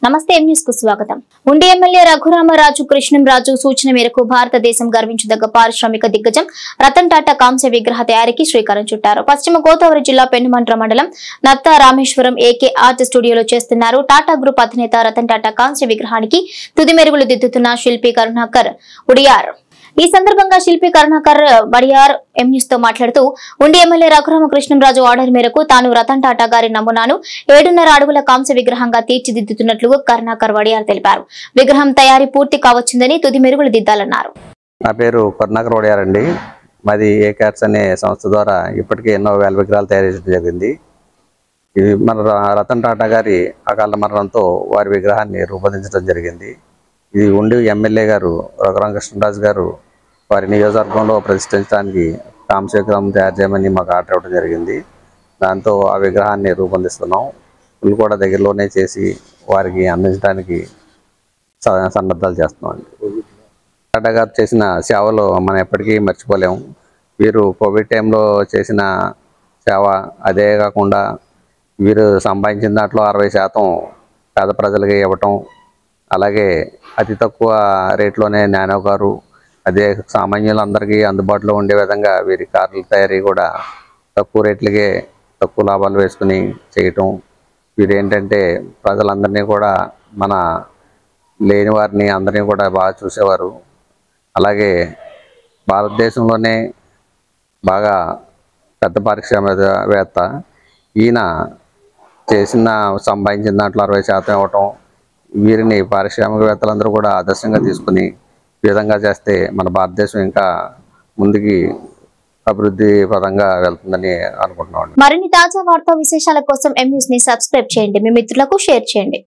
నమస్తే M news కు స్వాగతం ఉండి ఎమ్మెల్యే రఘురామరాజు కృష్ణంరాజు సూచన మేరకు భారతదేశం గర్వించదగ్గ పారిశ్రామిక దిగ్గజం రతన్ టాటా కాంస్య విగ్రహ తయారీకి శ్రీకారం చుట్టారు పశ్చిమ గోదావరి జిల్లా పెనుమంట్ర మండలం నత్త రామేశ్వరం ఏకే ఆర్ట్ స్టూడియోలో చేస్తున్నారు టాటా గ్రూప్ అధినేత రతన్ టాటా కాంస్య విగ్రహానికి తుది మెరుగులు దిద్దుతున్న శిల్పి కరుణాకర్ ఉడియార్ ఈ సందర్భంగా శిల్పి కరుణాకర్ బడియార్ ఎం న్యూస్ తో మాట్లాడుతూ ఉండి ఎమ్మెల్యే రఘురామకృష్ణంరాజు ఆర్డర్ మేరకు తాను రతన్ టాటా గారి నమూనాను ఏడున్నర అడుగుల కాంస్య విగ్రహంగా తీర్చిదిద్దుతున్నట్లు కరుణాకర్ వడియార్ తెలిపారు విగ్రహం తయారీ పూర్తి కావచ్చిందని తుది మెరుగులు దిద్దాలన్నారు నా పేరు కరుణాకర్ వడియారండి మాది ఏ క్యాట్స్ అనే సంస్థ ద్వారా ఇప్పటికే ఎన్నో వేల విగ్రహాలు తయారు చేయడం జరిగింది ఇది మన ర- రతన్ టాటా గారి అకాల మరణంతో వారి విగ్రహాన్ని రూపొందించడం జరిగింది ఇది ఉండి ఎమ్మెల్యే గారు రఘురామ కృష్ణరాజు గారు వారి నియోజకవర్గంలో ప్రతిష్ఠించడానికి కాంస్య విగ్రహం తయారు చేయమని మాకు ఆర్డర్ ఇవ్వడం జరిగింది దాంతో ఆ విగ్రహాన్ని రూపొందిస్తున్నాం ఇల్లు కూడా దగ్గరలోనే చేసి వారికి అందించడానికి స- సన్నద్ధాలు చేస్తున్నాం టాటా గారు చేసిన సేవలు మనం ఎప్పటికీ మర్చిపోలేము వీరు కోవిడ్ టైంలో చేసిన సేవ అదే కాకుండా వీరు సంపాదించిన దాంట్లో అరవై శాతం పేద ప్రజలకి ఇవ్వటం అలాగే అతి తక్కువ రేట్లోనే నానో కారు అదే సామాన్యులందరికీ అందుబాటులో ఉండే విధంగా వీరి కార్ల తయారీ కూడా తక్కువ రేట్లకే తక్కువ లాభాలు వేసుకుని చేయటం వీరు ఏంటంటే ప్రజలందరినీ కూడా మన లేని వారిని అందరినీ కూడా బాగా చూసేవారు అలాగే భారతదేశంలోనే బాగా పెద్ద పారిశ్రామికవేత్త ఈయన చేసిన సంపాదించిన దాంట్లో అరవై శాతం ఇవ్వటం వీరిని పారిశ్రామికవేత్తలందరూ కూడా ఆదర్శంగా తీసుకుని ఈ విధంగా చేస్తే మన భారతదేశం ఇంకా ముందుకి అభివృద్ధి పదంగా వెళ్తుందని అనుకుంటున్నాం మరిన్ని తాజా వార్తా విశేషాల కోసం ఎం న్యూస్ ని సబ్స్క్రైబ్ చేయండి మీ మిత్రులకు షేర్ చేయండి